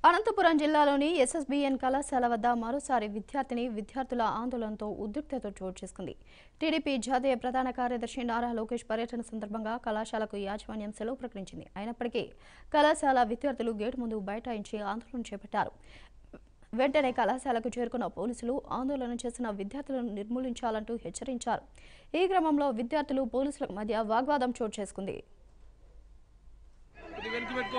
అనంతపురం జిల్లాలోని ఎస్ఎస్బిఎన్ కళాశాల వద్ద మరోసారి విద్యార్థిని విద్యార్థుల ఆందోళనతో ఉద్రిక్తత చోటు చేసుకుంది టీడీపీ జాతీయ ప్రధాన కార్యదర్శి నారా లోకేష్ పర్యటన సందర్భంగా కళాశాలకు యాజమాన్యం సెలవు ప్రకటించింది అయినప్పటికీ కళాశాల విద్యార్థులు గేటు ముందు బైఠాయించి ఆందోళన చేపట్టారు వెంటనే కళాశాలకు చేరుకున్న పోలీసులు ఆందోళన చేసిన విద్యార్థులను నిర్మూలించాలంటూ హెచ్చరించారు ఈ క్రమంలో విద్యార్థులు పోలీసుల మధ్య వాగ్వాదం చోటు చేసుకుంది ఇది వెనక్కి పెట్టుకో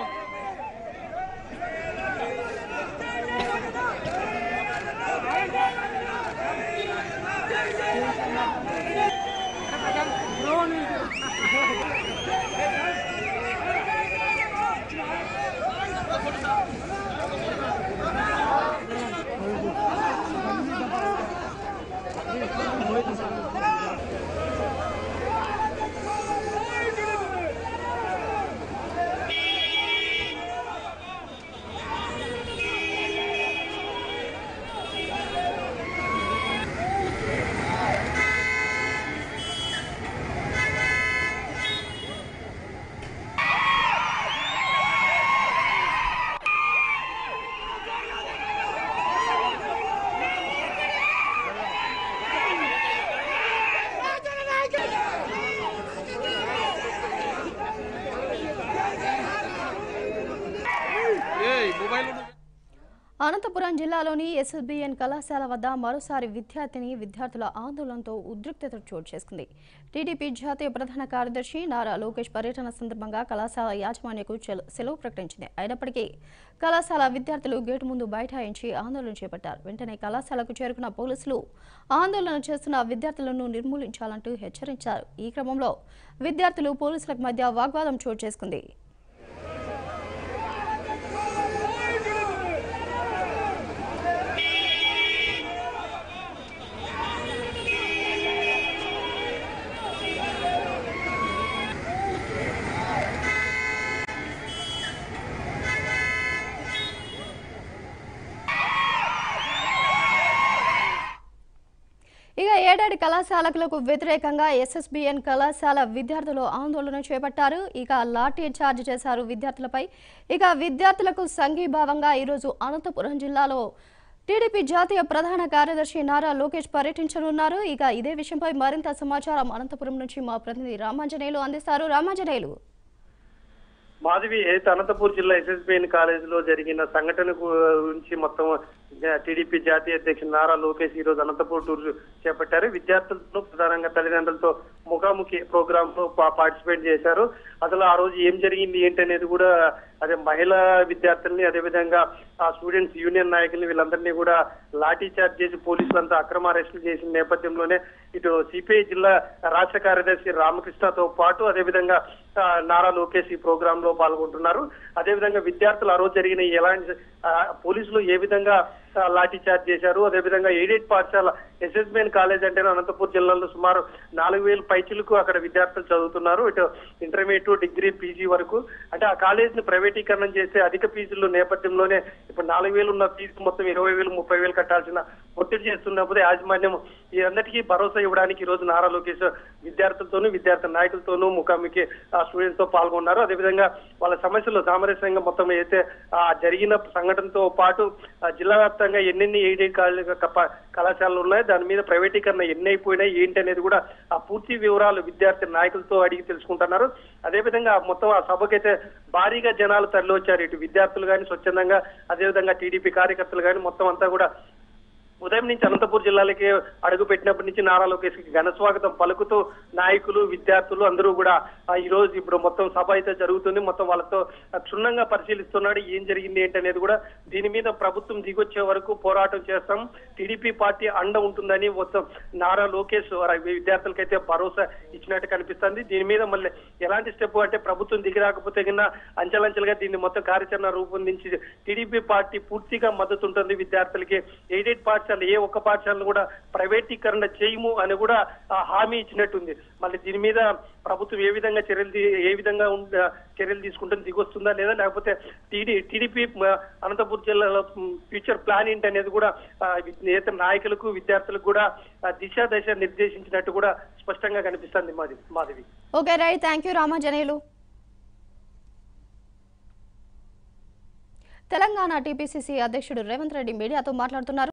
ఏయ్ మొబైల్ ఉండు. అనంతపురం జిల్లాలోని ఎస్ఎస్బిఎన్ కళాశాల వద్ద మరోసారి విద్యార్థిని విద్యార్థుల ఆందోళనతో ఉద్రిక్తత చోటు చేసుకుంది టీడీపీ జాతీయ ప్రధాన కార్యదర్శి నారా లోకేష్ పర్యటన సందర్భంగా కళాశాల యాజమాన్యకు చెల- సెలవు ప్రకటించింది అయినప్పటికీ కళాశాల విద్యార్థులు గేటు ముందు బైఠాయించి ఆందోళన చేపట్టారు వెంటనే కళాశాలకు చేరుకున్న పోలీసులు ఆందోళన చేస్తున్న విద్యార్థులను నిర్మూలించాలంటూ హెచ్చరించారు ఈ క్రమంలో విద్యార్థులు పోలీసులకు మధ్య వాగ్వాదం చోటు చేసుకుంది ఇక ఏడాది కళాశాలకులకు వ్యతిరేకంగా ఎస్ఎస్బిఎన్ కళాశాల విద్యార్థులు ఆందోళన చేపట్టారు ఇక లాఠీ చార్జ్ చేశారు విద్యార్థులపై ఇక విద్యార్థులకు సంఘీభావంగా ఈరోజు అనంతపురం జిల్లాలో టీడీపీ జాతీయ ప్రధాన కార్యదర్శి నారా లోకేష్ పర్యటించనున్నారు ఇక ఇదే విషయంపై మరింత సమాచారం అనంతపురం నుంచి మా ప్రతినిధి రామాంజనేయులు అందిస్తారు రామాంజనేయులు మాధవి ఏదైతే అనంతపూర్ జిల్లా ఎస్ఎస్బిఎన్ కాలేజీలో జరిగిన సంఘటన గురించి మొత్తం టీడీపీ జాతీయ అధ్యక్షుడు నారా లోకేష్ ఈ రోజు అనంతపూర్ టూర్ చేపట్టారు విద్యార్థులతో ప్రధానంగా తల్లిదండ్రులతో ముఖాముఖి ప్రోగ్రామ్ లో పా- పార్టిసిపేట్ చేశారు అసలు ఆ రోజు ఏం జరిగింది ఏంటనేది కూడా అదే మహిళా విద్యార్థుల్ని అదేవిధంగా ఆ స్టూడెంట్స్ యూనియన్ నాయకుల్ని వీళ్ళందరినీ కూడా లాఠీ చార్జ్ చేసి పోలీసులంతా అక్రమ అరెస్టులు చేసిన నేపథ్యంలోనే ఇటు సిపిఐ జిల్లా రాష్ట్ర కార్యదర్శి రామకృష్ణతో పాటు అదేవిధంగా ఆ, నారా లోకేష్ ఈ ప్రోగ్రామ్ లో పాల్గొంటున్నారు అదేవిధంగా విద్యార్థులు ఆ రోజు జరిగిన ఈ ఎలాంటి ఆ, పోలీసులు ఏ విధంగా ఆ, లాఠీ చార్జ్ చేశారు అదేవిధంగా ఎయిడెడ్ పాఠశాల ఎస్ఎస్బిఎన్ కాలేజ్ అంటే అనంతపూర్ జిల్లాలో సుమారు నాలుగు వేల పైచిలకు అక్కడ విద్యార్థులు చదువుతున్నారు ఇటు ఇంటర్మీడియట్ డిగ్రీ పీజీ వరకు అంటే ఆ కాలేజ్ ని ప్రైవేటీకరణం చేసే అధిక ఫీజుల నేపథ్యంలోనే ఇప్పుడు నాలుగు వేలు ఉన్న ఫీజు మొత్తం ఇరవై వేలు ముప్పై వేలు కట్టాల్సిన ఒత్తిడి చేస్తున్నప్పుడు యాజమాన్యం ఈ అందరికీ భరోసా ఇవ్వడానికి ఈ రోజు నారా లోకేష్ విద్యార్థులతోనూ విద్యార్థి నాయకులతోనూ ముఖాముఖి ఆ స్టూడెంట్స్ తో పాల్గొన్నారు అదేవిధంగా వాళ్ళ సమస్యలు సామరస్యంగా మొత్తం అయితే ఆ జరిగిన సంఘటనతో పాటు ఆ జిల్లా వ్యాప్తంగా ఎన్నెన్ని ఎయిడెడ్ కాలేజ్ కప- కళాశాలలు ఉన్నాయి దాని మీద ప్రైవేటీకరణ ఎన్ని అయిపోయినాయి ఏంటి అనేది కూడా ఆ పూర్తి వివరాలు విద్యార్థి నాయకులతో అడిగి తెలుసుకుంటున్నారు అదేవిధంగా మొత్తం ఆ సభకైతే భారీగా జనాలు తరలి వచ్చారు ఇటు విద్యార్థులు కానీ స్వచ్ఛందంగా అదేవిధంగా టీడీపీ కార్యకర్తలు కానీ మొత్తం అంతా కూడా ఉదయం నుంచి అనంతపూర్ జిల్లాలకి అడుగు పెట్టినప్పటి నుంచి నారా లోకేష్ కి ఘన స్వాగతం పలుకుతూ నాయకులు విద్యార్థులు అందరూ కూడా ఆ, ఈ రోజు ఇప్పుడు మొత్తం సభ అయితే జరుగుతుంది మొత్తం వాళ్ళతో ఆ, క్షుణ్ణంగా పరిశీలిస్తున్నాడు ఏం జరిగింది ఏంటి అనేది కూడా దీని మీద ప్రభుత్వం దిగొచ్చే వరకు పోరాటం చేస్తాం టీడీపీ పార్టీ అండ ఉంటుందని మొత్తం నారా లోకేష్ వారి విద్యార్థులకైతే భరోసా ఇచ్చినట్టు కనిపిస్తుంది దీని మీద మళ్ళీ ఎలాంటి స్టెప్ అంటే ప్రభుత్వం దిగి రాకపోతే కింద అంచెలంచెలుగా దీన్ని మొత్తం కార్యాచరణ రూపొందించి టీడీపీ పార్టీ పూర్తిగా మద్దతు ఉంటుంది విద్యార్థులకి ఎయిడెడ్ పాఠశాల ఏ ఒక్క పాఠశాలను కూడా ప్రైవేటీకరణ చేయము అని కూడా ఆ, హామీ ఇచ్చినట్టుంది మళ్ళీ దీని మీద ప్రభుత్వం ఏ విధంగా చర్యలు తీ- ఏ విధంగా ఉం- చర్యలు తీసుకుంటుంది దిగొస్తుందా లేదా లేకపోతే టీడీ టీడీపీ అనంతపూర్ జిల్లాలో ఫ్యూచర్ ప్లాన్ ఏంటి అనేది కూడా ఆ, నేత నాయకులకు విద్యార్థులకు కూడా ఆ, దిశ దశ నిర్దేశించినట్టు కూడా స్పష్టంగా కనిపిస్తుంది మాది Madhavi okay right thank you Ramanjaneyulu Telangana TPCC అధ్యక్షుడు రేవంత్ రెడ్డి మీడియాతో మాట్లాడుతున్నారు